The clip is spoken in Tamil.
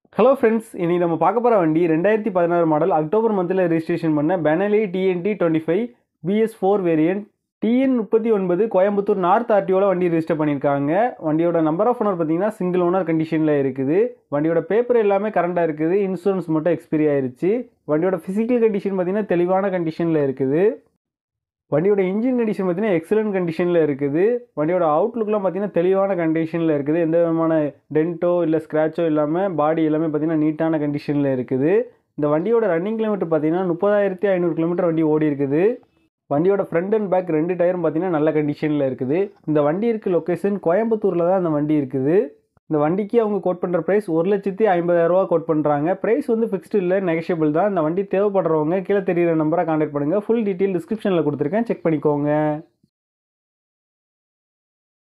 ஹலோ ஃப்ரெண்ட்ஸ் இன்னைக்கு நம்ம பார்க்க போகிற வண்டி ரெண்டாயிரத்தி பதினாறு மாடல் அக்டோபர் மந்தில் ரெஜிஸ்ட்ரேஷன் பண்ண Benelli TNT twenty five BS four variant TN முப்பத்தி ஒன்பது கோயம்புத்தூர் நார்த் ஆர்டிஓவில் வண்டி ரெஜிஸ்டர் பண்ணியிருக்காங்க வண்டியோட நம்பர் ஆஃப் ஓனர் பார்த்தீங்கன்னா சிங்கிள் ஓனர் கண்டிஷனில் இருக்குது வண்டியோட பேப்பர் எல்லாமே கரண்டாக இருக்குது இன்சூரன்ஸ் மட்டும் எக்ஸ்பைரி ஆயிருச்சு வண்டியோட ஃபிசிக்கல் கண்டிஷன் பார்த்தீங்கன்னா தெளிவான கண்டிஷனில் இருக்குது வண்டியோட இன்ஜின் கண்டிஷன் பார்த்தீங்கன்னா எக்ஸலண்ட் கண்டிஷனில் இருக்குது வண்டியோட அவுட்லுக்லாம் பார்த்தீங்கன்னா தெளிவான கண்டிஷனில் இருக்குது எந்த விதமான டென்ட்டோ இல்லை ஸ்க்ராச்சோ இல்லாமல் பாடி எல்லாமே பார்த்தீங்கன்னா நீட்டான கண்டிஷனில் இருக்குது இந்த வண்டியோட ரன்னிங் கிலோமீட்டர் பார்த்தீங்கன்னா முப்பதாயிரத்தி ஐநூறு கிலோமீட்டர் வண்டி ஓடி இருக்குது வண்டியோட ஃப்ரண்ட் அண்ட் பேக் ரெண்டு டயரும் பார்த்தீங்கன்னா நல்ல கண்டிஷனில் இருக்குது இந்த வண்டி இருக்க லொக்கேஷன் கோயம்புத்தூரில் தான் அந்த வண்டி இருக்குது இந்த வண்டிக்கு அவங்க கோட் பண்ணுற ப்ரைஸ் ஒரு லட்சத்தி ஐம்பதாயிரரூவா கோட் பண்ணுறாங்க ப்ரைஸ் வந்து ஃபிக்ஸ்டு இல்லை நெகஷியபிள் தான் இந்த வண்டி தேவைப்படுறவங்க கீழே தெரியிற நம்பரை கான்டாக்ட் பண்ணுங்கள் ஃபுல் டீட்டெயில் டிஸ்கிரிப்ஷனில் கொடுத்துருக்கேன் செக் பண்ணிக்கோங்க